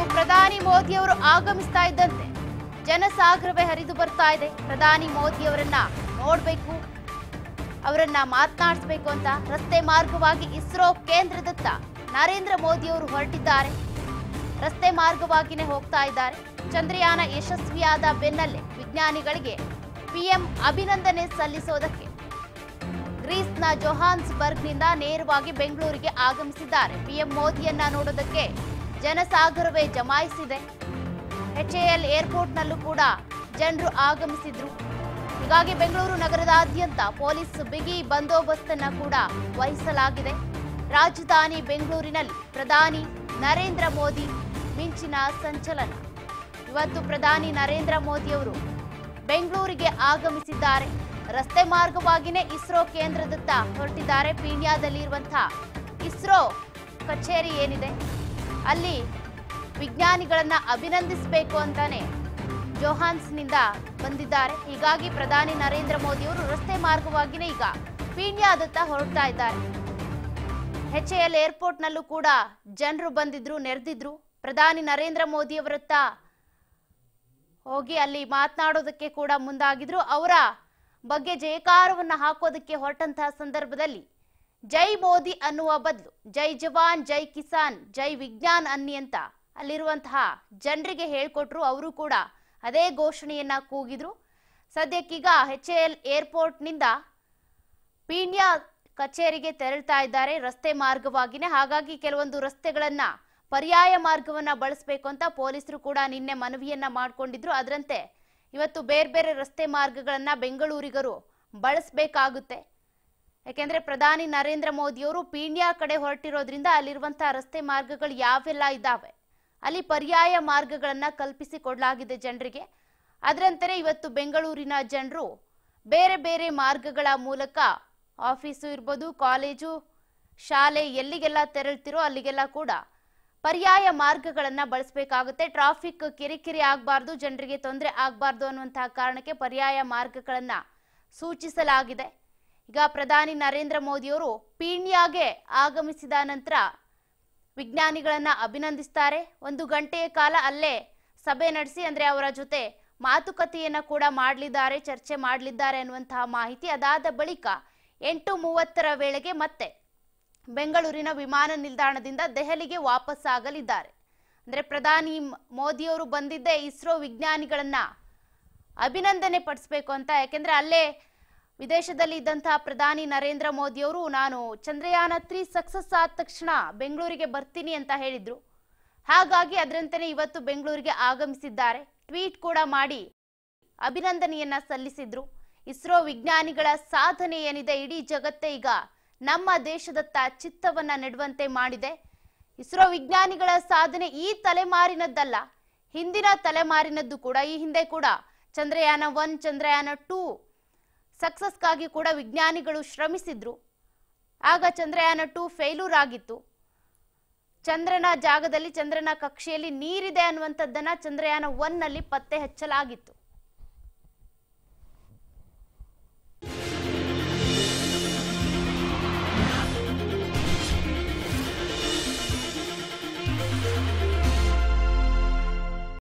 ಪ್ರಧಾನಿ ಮೋದಿಯವರು ಆಗಮಿಸ್ತಾ ಇದ್ದಂತೆ ಜನಸಾಗರವೇ ಹರಿದು ಬರ್ತಾ ಇದೆ ಪ್ರಧಾನಿ ಮೋದಿಯವರನ್ನ ನೋಡ್ಬೇಕು ಅವರನ್ನ ಮಾತನಾಡಿಸ್ಬೇಕು ಅಂತ ರಸ್ತೆ ಮಾರ್ಗವಾಗಿ ಇಸ್ರೋ ಕೇಂದ್ರದತ್ತ ನರೇಂದ್ರ ಮೋದಿಯವರು ಹೊರಟಿದ್ದಾರೆ ರಸ್ತೆ ಮಾರ್ಗವಾಗಿನೇ ಹೋಗ್ತಾ ಇದ್ದಾರೆ ಚಂದ್ರಯಾನ ಯಶಸ್ವಿಯಾದ ಬೆನ್ನಲ್ಲೇ ವಿಜ್ಞಾನಿಗಳಿಗೆ ಪಿಎಂ ಅಭಿನಂದನೆ ಸಲ್ಲಿಸೋದಕ್ಕೆ ಗ್ರೀಸ್ನ ಜೊಹಾನ್ಸ್ಬರ್ಗ್ನಿಂದ ನೇರವಾಗಿ ಬೆಂಗಳೂರಿಗೆ ಆಗಮಿಸಿದ್ದಾರೆ ಪಿಎಂ ಮೋದಿಯನ್ನ ನೋಡೋದಕ್ಕೆ ಜನಸಾಗರವೇ ಜಮಾಯಿಸಿದೆ ಎಚ್ಎಎಲ್ ಏರ್ಪೋರ್ಟ್ನಲ್ಲೂ ಕೂಡ ಜನರು ಆಗಮಿಸಿದ್ರು ಹೀಗಾಗಿ ಬೆಂಗಳೂರು ನಗರದಾದ್ಯಂತ ಪೊಲೀಸ್ ಬಿಗಿ ಬಂದೋಬಸ್ತನ್ನ ಕೂಡ ವಹಿಸಲಾಗಿದೆ ರಾಜಧಾನಿ ಬೆಂಗಳೂರಿನಲ್ಲಿ ಪ್ರಧಾನಿ ನರೇಂದ್ರ ಮೋದಿ ಮಿಂಚಿನ ಸಂಚಲನ ಇವತ್ತು ಪ್ರಧಾನಿ ನರೇಂದ್ರ ಮೋದಿಯವರು ಬೆಂಗಳೂರಿಗೆ ಆಗಮಿಸಿದ್ದಾರೆ ರಸ್ತೆ ಮಾರ್ಗವಾಗಿಯೇ ಇಸ್ರೋ ಕೇಂದ್ರದತ್ತ ಹೊರಟಿದ್ದಾರೆ ಪೀಣ್ಯದಲ್ಲಿರುವಂತಹ ಇಸ್ರೋ ಕಚೇರಿ ಏನಿದೆ ಅಲ್ಲಿ ವಿಜ್ಞಾನಿಗಳನ್ನ ಅಭಿನಂದಿಸಬೇಕು ಅಂತಾನೆ ಜೋಹಾನ್ಸ್ನಿಂದ ಬಂದಿದ್ದಾರೆ ಹೀಗಾಗಿ ಪ್ರಧಾನಿ ನರೇಂದ್ರ ಮೋದಿಯವರು ರಸ್ತೆ ಮಾರ್ಗವಾಗಿಯೇ ಈಗ ಪೀಣ್ಯದತ್ತ ಹೊರಡ್ತಾ ಇದ್ದಾರೆ ಎಚ್ಎಎಲ್ ಏರ್ಪೋರ್ಟ್ನಲ್ಲೂ ಕೂಡ ಜನರು ಬಂದಿದ್ರು ನೆರೆದಿದ್ರು ಪ್ರಧಾನಿ ನರೇಂದ್ರ ಮೋದಿಯವರತ್ತ ಹೋಗಿ ಅಲ್ಲಿ ಮಾತನಾಡೋದಕ್ಕೆ ಕೂಡ ಮುಂದಾಗಿದ್ರು ಅವರ ಬಗ್ಗೆ ಜಯಕಾರವನ್ನ ಹಾಕೋದಕ್ಕೆ ಹೊರಟಂತಹ ಸಂದರ್ಭದಲ್ಲಿ ಜೈ ಮೋದಿ ಅನ್ನುವ ಬದಲು ಜೈ ಜವಾನ್ ಜೈ ಕಿಸಾನ್ ಜೈ ವಿಜ್ಞಾನ್ ಅನ್ನಿ ಅಂತ ಅಲ್ಲಿರುವಂತಹ ಜನರಿಗೆ ಹೇಳ್ಕೊಟ್ರು ಅವರು ಕೂಡ ಅದೇ ಘೋಷಣೆಯನ್ನ ಕೂಗಿದ್ರು ಸದ್ಯಕ್ಕೀಗ ಎಚ್ ಎಲ್ ಏರ್ಪೋರ್ಟ್ನಿಂದ ಪೀಣ್ಯ ಕಚೇರಿಗೆ ತೆರಳ್ತಾ ಇದ್ದಾರೆ ರಸ್ತೆ ಮಾರ್ಗವಾಗಿನೇ ಹಾಗಾಗಿ ಕೆಲವೊಂದು ರಸ್ತೆಗಳನ್ನ ಪರ್ಯಾಯ ಮಾರ್ಗವನ್ನ ಬಳಸಬೇಕು ಅಂತ ಪೊಲೀಸರು ಕೂಡ ನಿನ್ನೆ ಮನವಿಯನ್ನ ಮಾಡಿಕೊಂಡಿದ್ರು ಅದರಂತೆ ಇವತ್ತು ಬೇರೆ ಬೇರೆ ರಸ್ತೆ ಮಾರ್ಗಗಳನ್ನ ಬೆಂಗಳೂರಿಗರು ಬಳಸಬೇಕಾಗುತ್ತೆ ಯಾಕೆಂದ್ರೆ ಪ್ರಧಾನಿ ನರೇಂದ್ರ ಮೋದಿಯವರು ಪೀಣ್ಯ ಕಡೆ ಹೊರಟಿರೋದ್ರಿಂದ ಅಲ್ಲಿರುವಂತಹ ರಸ್ತೆ ಮಾರ್ಗಗಳು ಯಾವೆಲ್ಲ ಇದ್ದಾವೆ ಅಲ್ಲಿ ಪರ್ಯಾಯ ಮಾರ್ಗಗಳನ್ನ ಕಲ್ಪಿಸಿ ಕೊಡಲಾಗಿದೆ ಜನರಿಗೆ ಅದರಂತೆ ಇವತ್ತು ಬೆಂಗಳೂರಿನ ಜನರು ಬೇರೆ ಬೇರೆ ಮಾರ್ಗಗಳ ಮೂಲಕ ಆಫೀಸು ಇರ್ಬೋದು ಕಾಲೇಜು ಶಾಲೆ ಎಲ್ಲಿಗೆಲ್ಲ ತೆರಳ್ತಿರೋ ಅಲ್ಲಿಗೆಲ್ಲ ಕೂಡ ಪರ್ಯಾಯ ಮಾರ್ಗಗಳನ್ನ ಬಳಸಬೇಕಾಗುತ್ತೆ ಟ್ರಾಫಿಕ್ ಕಿರಿಕಿರಿ ಆಗಬಾರ್ದು ಜನರಿಗೆ ತೊಂದರೆ ಆಗಬಾರ್ದು ಅನ್ನುವಂತಹ ಕಾರಣಕ್ಕೆ ಪರ್ಯಾಯ ಮಾರ್ಗಗಳನ್ನ ಸೂಚಿಸಲಾಗಿದೆ ಈಗ ಪ್ರಧಾನಿ ನರೇಂದ್ರ ಮೋದಿಯವರು ಪೀಣ್ಯಾಗೆ ಆಗಮಿಸಿದ ನಂತರ ವಿಜ್ಞಾನಿಗಳನ್ನ ಅಭಿನಂದಿಸ್ತಾರೆ ಒಂದು ಗಂಟೆಯ ಕಾಲ ಅಲ್ಲೇ ಸಭೆ ನಡೆಸಿ ಅಂದ್ರೆ ಅವರ ಜೊತೆ ಮಾತುಕತೆಯನ್ನ ಕೂಡ ಮಾಡಲಿದ್ದಾರೆ ಚರ್ಚೆ ಮಾಡಲಿದ್ದಾರೆ ಅನ್ನುವಂತಹ ಮಾಹಿತಿ ಅದಾದ ಬಳಿಕ ಎಂಟು ಮೂವತ್ತರ ವೇಳೆಗೆ ಮತ್ತೆ ಬೆಂಗಳೂರಿನ ವಿಮಾನ ನಿಲ್ದಾಣದಿಂದ ದೆಹಲಿಗೆ ವಾಪಸ್ ಆಗಲಿದ್ದಾರೆ ಅಂದ್ರೆ ಪ್ರಧಾನಿ ಮ್- ಮೋದಿಯವರು ಬಂದಿದ್ದೇ ಇಸ್ರೋ ವಿಜ್ಞಾನಿಗಳನ್ನ ಅಭಿನಂದನೆ ಪಡಿಸ್ಬೇಕು ಅಂತ ಯಾಕೆಂದ್ರೆ ಅಲ್ಲೇ ವಿದೇಶದಲ್ಲಿ ಇದ್ದಂತಹ ಪ್ರಧಾನಿ ನರೇಂದ್ರ ಮೋದಿಯವರು ನಾನು ಚಂದ್ರಯಾನ ತ್ರೀ ಸಕ್ಸಸ್ ಆದ ತಕ್ಷಣ ಬೆಂಗಳೂರಿಗೆ ಬರ್ತೀನಿ ಅಂತ ಹೇಳಿದ್ರು ಹಾಗಾಗಿ ಅದರಂತೆಯೇ ಇವತ್ತು ಬೆಂಗಳೂರಿಗೆ ಆಗಮಿಸಿದ್ದಾರೆ ಟ್ವೀಟ್ ಕೂಡ ಮಾಡಿ ಅಭಿನಂದನೆಯನ್ನ ಸಲ್ಲಿಸಿದ್ರು ಇಸ್ರೋ ವಿಜ್ಞಾನಿಗಳ ಸಾಧನೆ ಏನಿದೆ ಇಡೀ ಜಗತ್ತೇ ಈಗ ನಮ್ಮ ದೇಶದತ್ತ ಚಿತ್ತವನ್ನ ನೆಡುವಂತೆ ಮಾಡಿದೆ ಇಸ್ರೋ ವಿಜ್ಞಾನಿಗಳ ಸಾಧನೆ ಈ ತಲೆಮಾರಿನದ್ದಲ್ಲ ಹಿಂದಿನ ತಲೆಮಾರಿನದ್ದು ಕೂಡ ಈ ಹಿಂದೆ ಕೂಡ ಚಂದ್ರಯಾನ ಒನ್ ಚಂದ್ರಯಾನ ಟೂ ಸಕ್ಸಸ್ಗಾಗಿ ಕೂಡ ವಿಜ್ಞಾನಿಗಳು ಶ್ರಮಿಸಿದ್ರು ಆಗ ಚಂದ್ರಯಾನ ಟೂ ಫೇಲ್ಯೂರ್ ಆಗಿತ್ತು ಚಂದ್ರನ ಜಾಗದಲ್ಲಿ ಚಂದ್ರನ ಕಕ್ಷೆಯಲ್ಲಿ ನೀರಿದೆ ಅನ್ನುವಂಥದ್ದನ್ನ ಚಂದ್ರಯಾನ ಒನ್ ನಲ್ಲಿ ಪತ್ತೆ ಹಚ್ಚಲಾಗಿತ್ತು